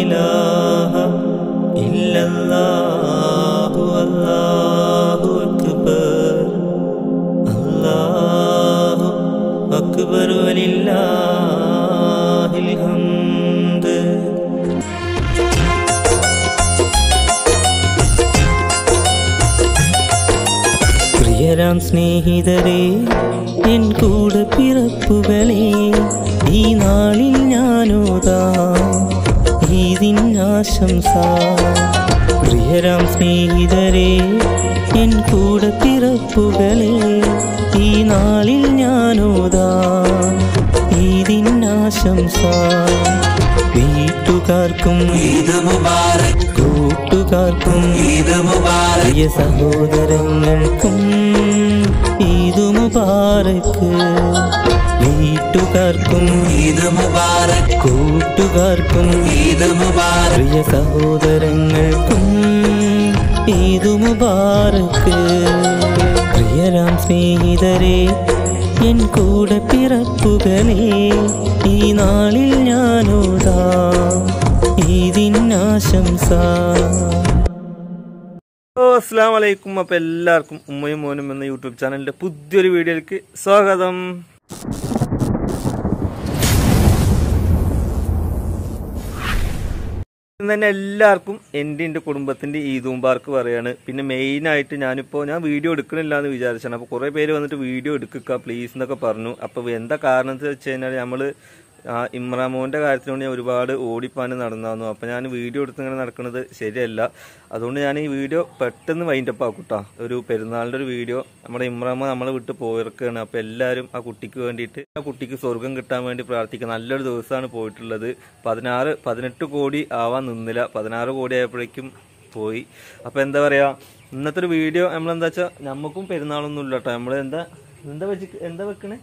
إله إلا الله الله أكبر الله أكبر ولله الحمد പ്രിയരാം സ്നേഹിതരെ എൻ കൂടെ പിറപ്പുകളെ ഈ നാളിൽ ഞാനോതാ ഈദിനാശംസ പ്രിയരാം സ്നേഹിതരെ എൻ കൂടെ പിറപ്പുകളെ ഈ നാളിൽ ഞാനോതാ ഈദിനാശംസ വീട്ടുകാർക്കും ഈദ് മുബാരക് കൂട്ടുകാർക്കും ഈദ് മുബാരക് പ്രിയ സഹോദരങ്ങൾക്കും ഈദു മുബാറക്ക് വീട്ടുകാർക്കും ഈദ് മുബാരക് കൂട്ടുകാർക്കും ഈദ് മുബാരക് പ്രിയ സഹോദരങ്ങൾക്കും ഈദു മുബാറക്ക് പ്രിയരാം സ്നേഹിതരെ എൻ കൂടെ പിറപ്പുകളെ ഈ നാളിൽ ഞാനോതാ ഈദിനാശംസ ഓ അസ്സാം വലൈക്കും അപ്പോൾ എല്ലാവർക്കും ഉമ്മയും മോനും എന്ന യൂട്യൂബ് ചാനലിൻ്റെ പുതിയൊരു വീഡിയോയിലേക്ക് സ്വാഗതം ഇന്ന് തന്നെ എല്ലാവർക്കും എൻ്റെ എൻ്റെ കുടുംബത്തിൻ്റെ ഈദ് മുബാർക്ക് പറയാണ് പിന്നെ മെയിനായിട്ട് ഞാനിപ്പോൾ ഞാൻ വീഡിയോ എടുക്കണില്ല എന്ന് വിചാരിച്ചാണ് അപ്പോൾ കുറേ പേര് വന്നിട്ട് വീഡിയോ എടുക്കുക പ്ലീസ് എന്നൊക്കെ പറഞ്ഞു അപ്പോൾ എന്താ കാരണം എന്ന് വെച്ച് കഴിഞ്ഞാൽ നമ്മൾ ആ ഇമ്രാമോൻ്റെ കാര്യത്തിന് വേണ്ടി ഞാൻ ഒരുപാട് ഓടിപ്പാന് നടന്നു അപ്പോൾ ഞാൻ വീഡിയോ എടുത്ത് ഇങ്ങനെ നടക്കുന്നത് ശരിയല്ല അതുകൊണ്ട് ഞാൻ ഈ വീഡിയോ പെട്ടെന്ന് വൈൻഡപ്പ് ആക്കൂട്ടാ ഒരു പെരുന്നാളിൻ്റെ ഒരു വീഡിയോ നമ്മുടെ ഇമ്രാമ നമ്മളെ വിട്ട് പോയിറക്കുകയാണ് അപ്പോൾ എല്ലാവരും ആ കുട്ടിക്ക് വേണ്ടിയിട്ട് ആ കുട്ടിക്ക് സ്വർഗം കിട്ടാൻ വേണ്ടി പ്രാർത്ഥിക്കുക നല്ലൊരു ദിവസമാണ് പോയിട്ടുള്ളത് പതിനാറ് പതിനെട്ട് കോടി ആവാൻ നിന്നില്ല പതിനാറ് കോടി ആയപ്പോഴേക്കും പോയി അപ്പോൾ എന്താ പറയുക ഇന്നത്തെ ഒരു വീഡിയോ നമ്മളെന്താ വെച്ചാൽ നമുക്കും പെരുന്നാളൊന്നും ഇല്ല കേട്ടോ നമ്മൾ എന്താ എന്താ വെച്ച് എന്താ വെക്കണേ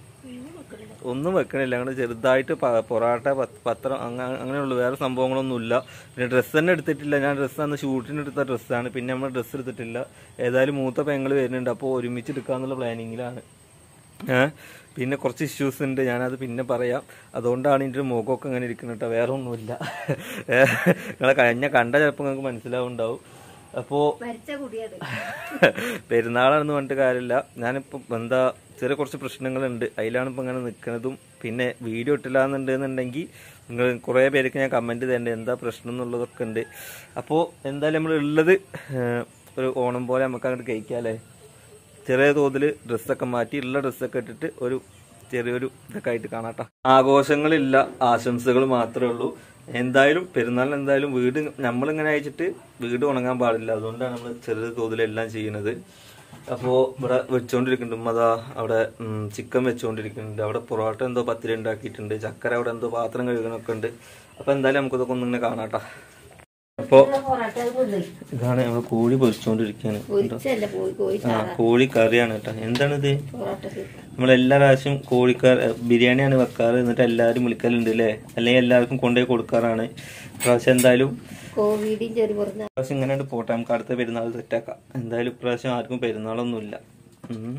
ഒന്നും വെക്കണില്ല അങ്ങനെ ചെറുതായിട്ട് പ- പൊറാട്ട പത്ത് പത്രം അങ്ങ അങ്ങനെയുള്ളൂ വേറെ സംഭവങ്ങളൊന്നും ഇല്ല പിന്നെ ഡ്രസ്സ് തന്നെ എടുത്തിട്ടില്ല ഞാൻ ഡ്രസ്സ് അന്ന് ഷൂട്ടിന് എടുത്ത ഡ്രസ്സാണ് പിന്നെ നമ്മൾ ഡ്രസ്സ് എടുത്തിട്ടില്ല ഏതായാലും മൂത്ത പെങ്ങൾ വരുന്നുണ്ട് അപ്പോൾ ഒരുമിച്ച് എടുക്കാന്നുള്ള പ്ലാനിങ്ങിലാണ് ഏഹ് പിന്നെ കുറച്ച് ഇഷ്യൂസ് ഉണ്ട് ഞാനത് പിന്നെ പറയാം അതുകൊണ്ടാണ് എൻ്റെ ഒരു മുഖമൊക്കെ അങ്ങനെ ഇരിക്കുന്നത് കേട്ടോ വേറെ ഒന്നുമില്ല ഏഹ് നിങ്ങളെ കഴിഞ്ഞ കണ്ട ചിലപ്പോൾ നിങ്ങൾക്ക് മനസ്സിലാവുണ്ടാവും അപ്പോൾ മരിച്ച കുടിയത് പെരുന്നാളാണെന്ന് പറഞ്ഞിട്ട് കാര്യമില്ല ഞാനിപ്പോൾ എന്താ ചെറിയ കുറച്ച് പ്രശ്നങ്ങളുണ്ട് അതിലാണ് ഇപ്പം ഇങ്ങനെ നിൽക്കുന്നതും പിന്നെ വീഡിയോ ഇട്ടില്ല എന്നുണ്ടെന്നുണ്ടെങ്കിൽ നിങ്ങൾ കുറേ പേർക്ക് ഞാൻ കമൻറ്റ് തരേണ്ടത് എന്താ പ്രശ്നം എന്നുള്ളതൊക്കെ ഉണ്ട് അപ്പോൾ എന്തായാലും നമ്മൾ ഉള്ളത് ഏഹ്, ഒരു ഓണം പോലെ നമുക്ക് അങ്ങോട്ട് കഴിക്കാമല്ലേ ചെറിയ തോതിൽ ഡ്രസ്സൊക്കെ മാറ്റി ഉള്ള ഡ്രസ്സൊക്കെ ഇട്ടിട്ട് ഒരു ചെറിയൊരു ഇതൊക്കെ ആയിട്ട് കാണാട്ടോ ആഘോഷങ്ങളില്ല ആശംസകൾ മാത്രമേ ഉള്ളൂ എന്തായാലും പെരുന്നാളിന് എന്തായാലും വീട് നമ്മളിങ്ങനെ അയച്ചിട്ട് വീട് ഉണങ്ങാൻ പാടില്ല അതുകൊണ്ടാണ് നമ്മൾ ചെറിയ തോതിലെല്ലാം ചെയ്യുന്നത് അപ്പോൾ ഇവിടെ വെച്ചുകൊണ്ടിരിക്കുന്നുണ്ട് ഉമ്മ അതാ അവിടെ ഉം, ചിക്കൻ വെച്ചുകൊണ്ടിരിക്കുന്നുണ്ട് അവിടെ പൊറോട്ട എന്തോ പത്തിരി ഉണ്ടാക്കിയിട്ടുണ്ട് ചക്കര അവിടെ എന്തോ പാത്രം കഴുകണമൊക്കെ ഉണ്ട് അപ്പോൾ എന്തായാലും നമുക്കിതൊക്കെ ഒന്നിങ്ങനെ കാണാട്ടോ അപ്പോൾ പൊറാട്ട കൊണ്ടുപോയി ഇതാണ് നമ്മൾ കോഴി പൊരിച്ചുകൊണ്ടിരിക്കുകയാണ് കേട്ടോ. പൊരിച്ചല്ല പോയി കോഴി ആ കോഴി കറിയാണ് കേട്ടോ എന്താണിത് പൊറാട്ട നമ്മൾ എല്ലാ പ്രാവശ്യം കോഴിക്കറി ബിരിയാണിയാണ് വെക്കാറ് എന്നിട്ട് എല്ലാവരും വിളിക്കലുണ്ട് അല്ലേ അല്ലെങ്കിൽ എല്ലാവർക്കും കൊണ്ടുപോയി കൊടുക്കാറാണ് ഇപ്രാവശ്യം എന്തായാലും കോവിഡും ചെറിയ പുറന്ന ഇപ്രാവശ്യം ഇങ്ങനെ പോട്ടെ നമുക്ക് അടുത്ത പെരുന്നാൾ സെറ്റാക്കാം എന്തായാലും ഇപ്രാവശ്യം ആർക്കും പെരുന്നാളൊന്നുമില്ല ഉം.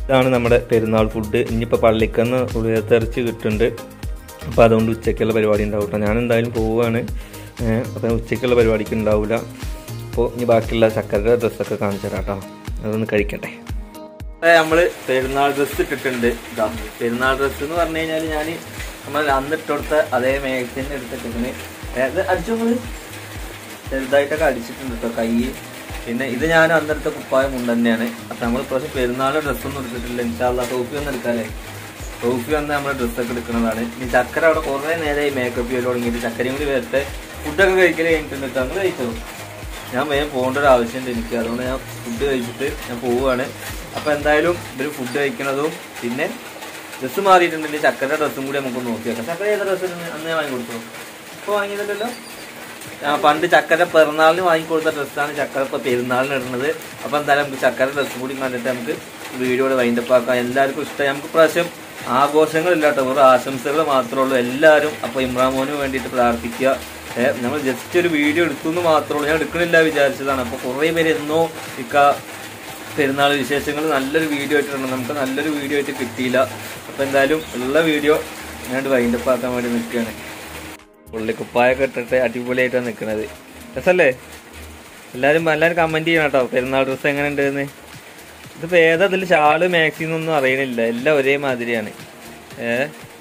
ഇതാണ് നമ്മുടെ പെരുന്നാൾ ഫുഡ് ഇനിയിപ്പോൾ പള്ളിക്കന്ന് ഉയർത്തെറിച്ച് കിട്ടുന്നുണ്ട് അപ്പോൾ അതുകൊണ്ട് ഉച്ചയ്ക്കുള്ള പരിപാടി ഉണ്ടാവും കേട്ടോ ഞാൻ എന്തായാലും പോവുകയാണ് അപ്പം ഉച്ചയ്ക്കുള്ള പരിപാടിക്ക് ഉണ്ടാവില്ല അപ്പോൾ ഇനി ബാക്കിയുള്ള ചക്കരയുടെ ഡ്രസ്സൊക്കെ കാണിച്ചു തരാം കേട്ടോ അതൊന്ന് കഴിക്കട്ടെ നമ്മൾ പെരുന്നാൾ ഡ്രസ്സ് ഇട്ടിട്ടുണ്ട് ഇതാ പെരുന്നാൾ ഡ്രസ്സ് എന്ന് പറഞ്ഞു കഴിഞ്ഞാൽ ഞാൻ നമ്മൾ അന്ന് ഇട്ടുകൊടുത്ത അതേ മേഘത്തിൻ്റെ എടുത്തിട്ടുണ്ട് ഇത് അടിച്ചു നമ്മള് ചെറുതായിട്ടൊക്കെ അടിച്ചിട്ടുണ്ട് കേട്ടോ കൈ പിന്നെ ഇത് ഞാൻ അന്നെടുത്ത കുപ്പായം മുണ്ട് തന്നെയാണ് അപ്പം നമ്മൾ ഇപ്രാവശ്യം പെരുന്നാളിൻ്റെ ഡ്രസ്സൊന്നും എടുത്തിട്ടില്ല ഇൻഷാല്ല ടോപ്പി ഒന്നും എടുക്കാല്ലേ ടോപ്പി വന്ന് നമ്മൾ ഡ്രസ്സൊക്കെ എടുക്കുന്നതാണ് ഇനി ചക്കര അവിടെ കുറേ നേരമായി മേക്കപ്പ് ചെയ്ത് തുടങ്ങിയിട്ട് ചക്കരയും കൂടി വരട്ടെ ഫുഡൊക്കെ കഴിക്കൽ കഴിഞ്ഞിട്ടുണ്ട് കേട്ടോ നമ്മൾ കഴിച്ചോ ഞാൻ വേഗം പോകേണ്ട ഒരു ആവശ്യമുണ്ട് എനിക്ക് അതുകൊണ്ട് ഞാൻ ഫുഡ് കഴിച്ചിട്ട് ഞാൻ പോവുകയാണ് അപ്പോൾ എന്തായാലും ഇവർ ഫുഡ് കഴിക്കണതും പിന്നെ ഡ്രസ്സ് മാറിയിട്ടുണ്ടെങ്കിൽ ചക്കര ഡ്രസ്സും കൂടി നമുക്ക് നോക്കി വെക്കാം ചക്കര ഏത് ഡ്രസ്സ് അന്ന് ഞാൻ വാങ്ങി കൊടുത്തു ഇപ്പോൾ വാങ്ങിയതല്ലോ ആ പണ്ട് ചക്കര പിറന്നാളിന് വാങ്ങിക്കൊടുത്ത ഡ്രസ്സാണ് ചക്കര ഇപ്പോൾ പെരുന്നാളിന് ഇടുന്നത് അപ്പോൾ എന്തായാലും നമുക്ക് ചക്കര ഡ്രസ്സ് കൂടി കണ്ടിട്ട് നമുക്ക് വീഡിയോയുടെ വൈൻഡപ്പ് ആക്കാം എല്ലാവർക്കും ഇഷ്ടമായി നമുക്ക് പ്രാവശ്യം ആഘോഷങ്ങളില്ല കേട്ടോ വെറും ആശംസകൾ മാത്രമേ ഉള്ളൂ എല്ലാവരും അപ്പോൾ ഇമ്രാൻ മോന് വേണ്ടിയിട്ട് പ്രാർത്ഥിക്കുക ഏഹ് നമ്മൾ ജസ്റ്റ് ഒരു വീഡിയോ എടുത്തു എന്ന് മാത്രമേ ഉള്ളൂ ഞാൻ എടുക്കണില്ല വിചാരിച്ചതാണ് അപ്പോൾ കുറേ പേര് എന്നോ ഇക്ക പെരുന്നാൾ വിശേഷങ്ങൾ നല്ലൊരു വീഡിയോ ആയിട്ടുണ്ട് നമുക്ക് നല്ലൊരു വീഡിയോ ആയിട്ട് കിട്ടിയില്ല അപ്പോൾ എന്തായാലും ഉള്ള വീഡിയോ ഞാൻ വൈൻഡപ്പ് ആക്കാൻ വേണ്ടി നിൽക്കുകയാണ് പുള്ളി കുപ്പായൊക്കെ ഇട്ടിട്ട് അടിപൊളിയായിട്ടാണ് നിൽക്കുന്നത് രസല്ലേ എല്ലാവരും എല്ലാവരും കമൻറ്റ് ചെയ്യണം കേട്ടോ പെരുന്നാൾ ഡ്രസ്സ് എങ്ങനെ ഉണ്ടെന്ന് ഇതിപ്പോൾ ഏതാ ഇതിൽ ഷാള് മാക്സി എന്നൊന്നും അറിയണില്ല എല്ലാം ഒരേ മാതിരിയാണ് ഏ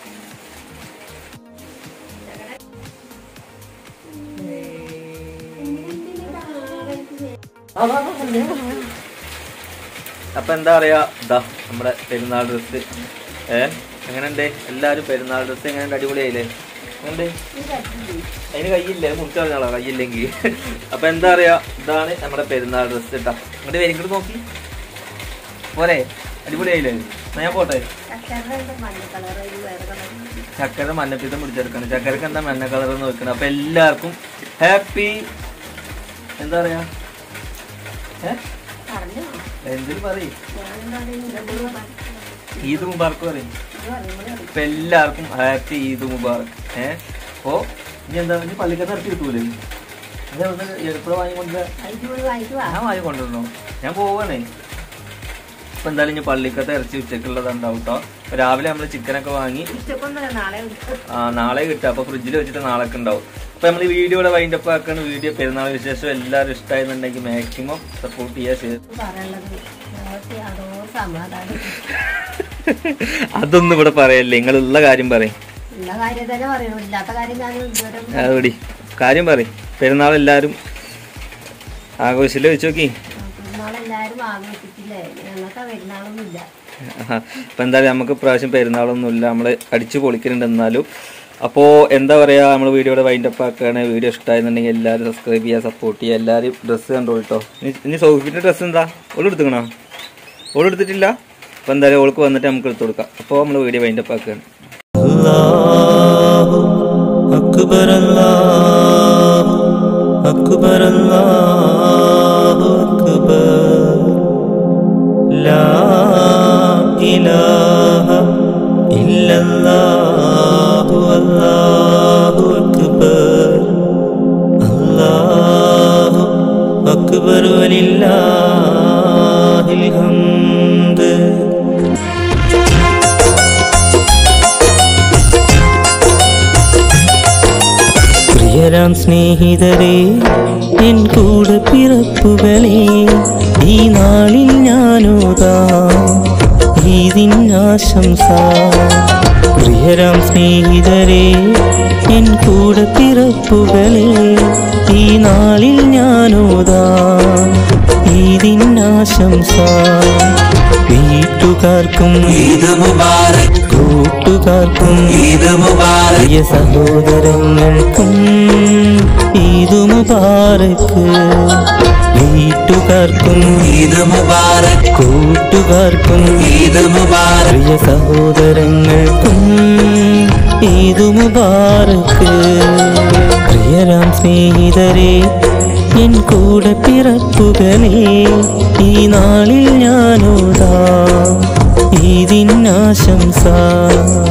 അപ്പൊ എന്താ പറയാ ഇതാ നമ്മുടെ പെരുന്നാൾ ഡ്രസ്സ് ഏ എങ്ങനെയുണ്ട് എല്ലാവരും പെരുന്നാൾ ഡ്രസ്സ് എങ്ങനെയുണ്ട് അടിപൊളിയായില്ലേ എങ്ങനെയുണ്ട് അതിന് കയ്യില്ല മുറിച്ച് പറഞ്ഞാളോ കയ്യില്ലെങ്കിൽ അപ്പൊ എന്താ പറയാ ഇതാണ് നമ്മുടെ പെരുന്നാൾ ഡ്രസ്സ് കേട്ടാ ഇങ്ങോട്ട് വരും ഇങ്ങോട്ട് നോക്കി പോരെ അടിപൊളിയായില്ലേ എന്നാ ഞാൻ പോട്ടെ മഞ്ഞ കളർ വേറെ കളർ ചക്കര മഞ്ഞപ്പിത്തം പിടിച്ചെടുക്കണം ചക്കരക്ക് എന്താ മഞ്ഞ കളർ നോക്കണം അപ്പൊ എല്ലാവർക്കും ഹാപ്പി എന്താ പറയാ ഏ പറഞ്ഞു എന്തിനു പറയും ഞാനെന്താണ് ഈദ് മുബാർക്ക് പറയും ഇപ്പൊ എല്ലാവർക്കും ഹാപ്പി ഈദ് മുബാർക്ക് ഏഹ് അപ്പോ ഇനി എന്താ ഇനി പള്ളിക്കത്ത് ഇറക്കി കിട്ടൂലേ അതെ ഒന്ന് എപ്പോഴും വാങ്ങിക്കൊണ്ട് അഞ്ചു വാങ്ങിച്ചു ഞാൻ വാങ്ങിക്കൊണ്ടിരുന്നു ഞാൻ പോവാണേ അപ്പൊ എന്തായാലും ഇനി പള്ളിക്കത്തെ ഇറച്ചി ഉച്ചക്കുള്ളത് ഉണ്ടാവും കേട്ടോ അപ്പൊ രാവിലെ നമ്മൾ ചിക്കനൊക്കെ വാങ്ങി ഉച്ചക്കൊന്നല്ല നാളെ ആ, നാളെ കിട്ടും അപ്പൊ ഫ്രിഡ്ജിൽ വെച്ചിട്ട് നാളെ ഒക്കെ ഉണ്ടാവും അപ്പൊ നമ്മൾ ഈ വീഡിയോയുടെ വൈൻഡപ്പ് ആക്കുന്ന വീഡിയോ പെരുന്നാൾ വിശേഷം എല്ലാവരും ഇഷ്ടമായിരുന്നുണ്ടെങ്കിൽ മാക്സിമം സപ്പോർട്ട് ചെയ്യുക ഷെയർ പറയാനുള്ളത് ഞങ്ങൾക്ക് അതോ സമാധാനം അതൊന്നും ഇവിടെ പറയല്ലേ നിങ്ങളുള്ള കാര്യം പറയും ഉള്ള കാര്യം തന്നെ പറയണു ഇല്ലാത്ത കാര്യം ഞാൻ ഇതുവരെ അതുപടി കാര്യം പറയും പെരുന്നാൾ എല്ലാവരും ആഘോഷില്ല വെച്ച് നോക്കി പെരുന്നാളെല്ലാവരും ആഘോഷിച്ചില്ലേ ഞങ്ങൾക്ക് പെരുന്നാളൊന്നും ഇല്ല അപ്പം എന്തായാലും നമുക്ക് ഇപ്രാവശ്യം പെരുന്നാളൊന്നുമില്ല നമ്മൾ അടിച്ചു പൊളിക്കുന്നുണ്ട് എന്നാലും അപ്പോൾ എന്താ പറയുക നമ്മൾ വീഡിയോയുടെ വൈൻഡപ്പ് ആക്കുകയാണ് വീഡിയോ ഇഷ്ടമായിരുന്നുണ്ടെങ്കിൽ എല്ലാവരും സബ്സ്ക്രൈബ് ചെയ്യുക സപ്പോർട്ട് ചെയ്യുക എല്ലാവരും ഡ്രസ്സ് കണ്ടോളൂ കേട്ടോ ഇനി ഇനി സൗഫിൻ്റെ ഡ്രസ്സ് എന്താ ഓൾ എടുത്തുക്കണോ ഓൾ എടുത്തിട്ടില്ല അപ്പോൾ എന്തായാലും ഓൾക്ക് വന്നിട്ട് നമുക്ക് എടുത്തു കൊടുക്കാം അപ്പോൾ നമ്മൾ വീഡിയോ വൈൻഡപ്പ് ആക്കുകയാണ് أكبر الله أكبر الله أكبر لا إله إلا الله الله أكبر الله أكبر ولله الحمد പ്രിയരാം സ്നേഹിതരെ എൻ കൂടെ പിറപ്പുകളെ ഈ നാളിൽ ഞാനോതാ ഈദിൻ ആശംസ പ്രിയരാം സ്നേഹിതരെ എൻ കൂടെ പിറപ്പുകളെ ഈ നാളിൽ ഞാനോതാ ഈദിൻ ആശംസ വീട്ടുകാർക്കും ഈദ് മുബാരക് കൂട്ടുകാർക്കും ഈദ് മുബാരക് പ്രിയ സഹോദരങ്ങൾക്കും ഈദു മുബാറക്ക് വീട്ടുകാർക്കും ഈദ് മുബാരക് കൂട്ടുകാർക്കും ഈദ് മുബാരക് പ്രിയ സഹോദരങ്ങൾക്കും ഈദു മുബാറക്ക് പ്രിയരാം സ്നേഹിതരെ എൻ കൂടെ പിറപ്പുകളെ ഈ നാളിൽ ഞാനോതാ ഈദിൻ ആശംസ